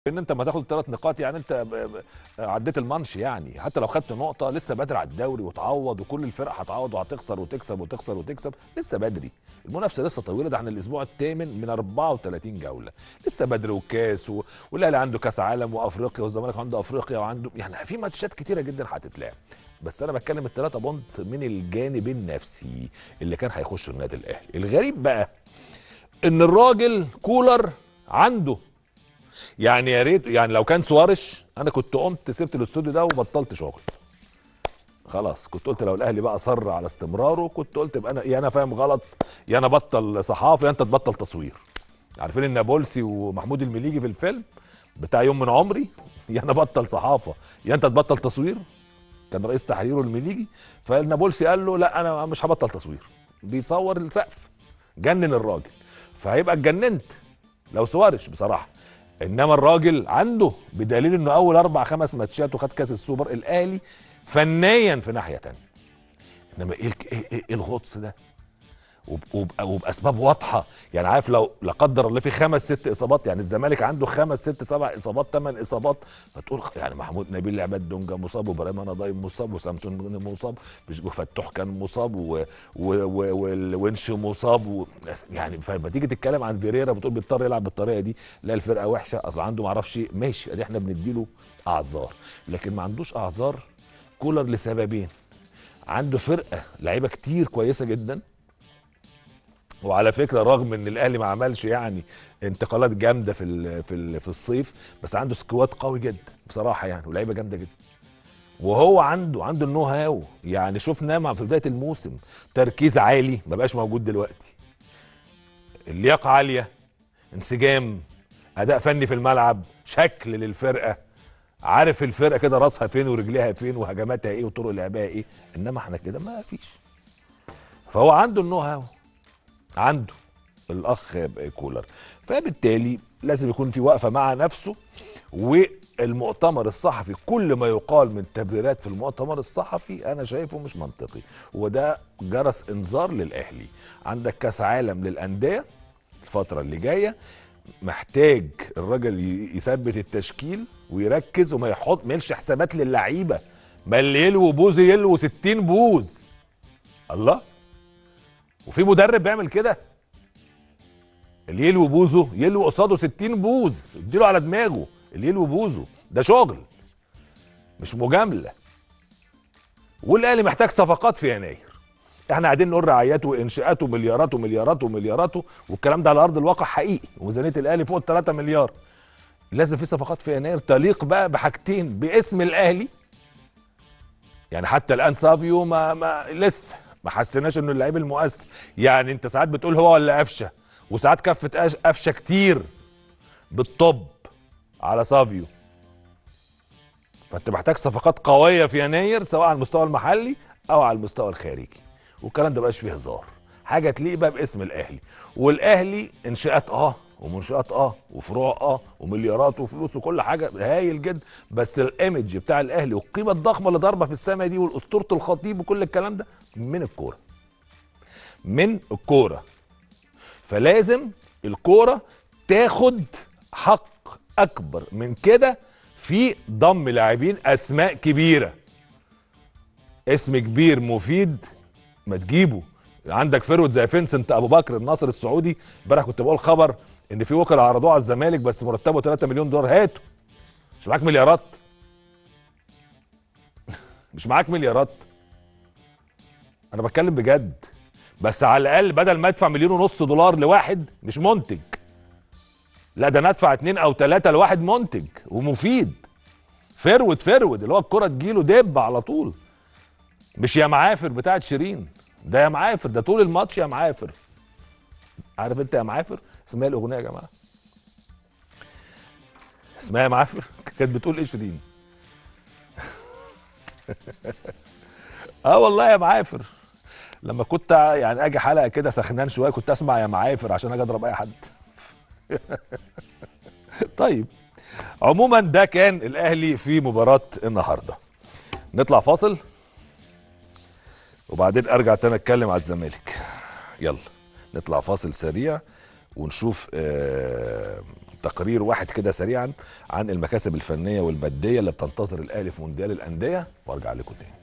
ان انت ما تاخد ثلاث نقاط يعني انت ب- ب- عديت المانش يعني حتى لو خدت نقطه لسه بدري على الدوري وتعوض وكل الفرق هتعوض وهتخسر وتكسب وتخسر وتكسب لسه بدري المنافسه لسه طويله ده احنا الاسبوع الثامن من 34 جوله لسه بدري والكاس و... والاهلي عنده كاس عالم وافريقيا والزمالك عنده افريقيا وعنده يعني في ماتشات كتيره جدا هتتلعب بس انا بتكلم الثلاثه بونت من الجانب النفسي اللي كان هيخش النادي الاهلي الغريب بقى ان الراجل كولر عنده يعني يا ريت يعني لو كان سوارش انا كنت قمت سبت الاستوديو ده وبطلت شغل خلاص كنت قلت لو الاهلي بقى اصر على استمراره كنت قلت يبقى انا يا انا فاهم غلط يا انا بطل صحافه يا انت تبطل تصوير عارفين ان نابلسي ومحمود المليجي في الفيلم بتاع يوم من عمري يا انا بطل صحافه يا انت تبطل تصوير كان رئيس تحريره المليجي فالنابلسي قال له لا انا مش هبطل تصوير بيصور السقف جنن الراجل فهيبقى اتجننت لو سوارش بصراحه انما الراجل عنده بدليل انه اول اربع خمس ماتشات وخد كاس السوبر الاهلي فنيا في ناحيه تانية انما ايه الك- ايه, إيه, إيه الغطس ده وب- وب- وباسباب واضحه يعني عارف لو لا قدر الله في خمس ست اصابات يعني الزمالك عنده خمس ست سبع اصابات ثمان اصابات فتقول خ- يعني محمود نبيل عماد دونجا مصاب وابراهيم نضايم مصاب وسامسون مصاب مش فتوح كان مصاب و- و- و- والونش مصاب و يعني فلما تيجي تتكلم عن فيريرا بتقول بيضطر يلعب بالطريقه دي لا الفرقه وحشه اصل عنده معرفش إيه. ماشي ادي احنا بنديله اعذار لكن ما عندوش اعذار كولر لسببين عنده فرقه لعيبه كتير كويسه جدا وعلى فكره رغم ان الاهلي ما عملش يعني انتقالات جامده في ال في ال في الصيف بس عنده سكواد قوي جدا بصراحه يعني ولاعيبه جامده جدا وهو عنده عنده النو هاو يعني شفناه مع في بدايه الموسم تركيز عالي ما بقاش موجود دلوقتي اللياقه عاليه انسجام اداء فني في الملعب شكل للفرقه عارف الفرقه كده راسها فين ورجليها فين وهجماتها ايه وطرق لعبها ايه انما احنا كده ما فيش فهو عنده النو هاو عنده الاخ كولر فبالتالي لازم يكون في وقفه مع نفسه والمؤتمر الصحفي كل ما يقال من تبريرات في المؤتمر الصحفي انا شايفه مش منطقي وده جرس انذار للاهلي عندك كاس عالم للانديه الفتره اللي جايه محتاج الراجل ي- يثبت التشكيل ويركز وما يحط ما يلش حسابات للعيبه ما اللي يلوي بوز يلوي 60 بوز الله وفي مدرب بيعمل كده اللي يلوي بوزه يلوي قصاده 60 بوز اديله على دماغه اللي يلوي بوزه ده شغل مش مجامله والاهلي محتاج صفقات في يناير احنا قاعدين نقول رعايات وانشاءات ومليارات ومليارات ومليارات والكلام ده على ارض الواقع حقيقي وميزانيه الاهلي فوق ال 3 مليار لازم في صفقات في يناير تليق بقى بحاجتين باسم الاهلي يعني حتى الان سافيو ما, ما لسه ما حسيناش انه اللعيب المؤثر يعني انت ساعات بتقول هو ولا قفشه وساعات كفه قش- قفشه كتير بالطب على سافيو فانت محتاج صفقات قويه في يناير سواء على المستوى المحلي او على المستوى الخارجي والكلام ده بقاش فيه هزار حاجه تليق بقى باسم الاهلي والاهلي انشاءات اه ومنشات اه وفروع اه ومليارات وفلوس وكل حاجه هايل جدا بس الايمج بتاع الاهلي والقيمه الضخمه اللي ضاربه في السماء دي والاسطوره الخطيب وكل الكلام ده من الكوره من الكوره فلازم الكوره تاخد حق اكبر من كده في ضم لاعبين اسماء كبيره اسم كبير مفيد ما تجيبه عندك فرود زي فينسنت ابو بكر الناصر السعودي امبارح كنت بقول خبر ان في وكلاء عرضوه على الزمالك بس مرتبه 3 مليون دولار هاته مش معاك مليارات مش معاك مليارات انا بتكلم بجد بس على الاقل بدل ما ادفع مليون ونص دولار لواحد مش منتج لا ده انا ادفع اتنين او تلاتة لواحد منتج ومفيد فرود فرود اللي هو الكرة تجيله دب على طول مش يا معافر بتاعت شيرين ده يا معافر ده طول الماتش يا معافر عارف انت يا معافر اسمها إيه الاغنيه يا جماعه اسمها يا معافر كانت بتقول ايه شيرين اه والله يا معافر لما كنت يعني اجي حلقه كده سخنان شويه كنت اسمع يا معافر عشان اجي اضرب اي حد طيب عموما ده كان الاهلي في مباراه النهارده نطلع فاصل وبعدين ارجع تاني اتكلم على الزمالك يلا نطلع فاصل سريع ونشوف آه تقرير واحد كده سريعا عن المكاسب الفنيه والماديه اللي بتنتظر الاهلي في مونديال الانديه وارجع لكم تاني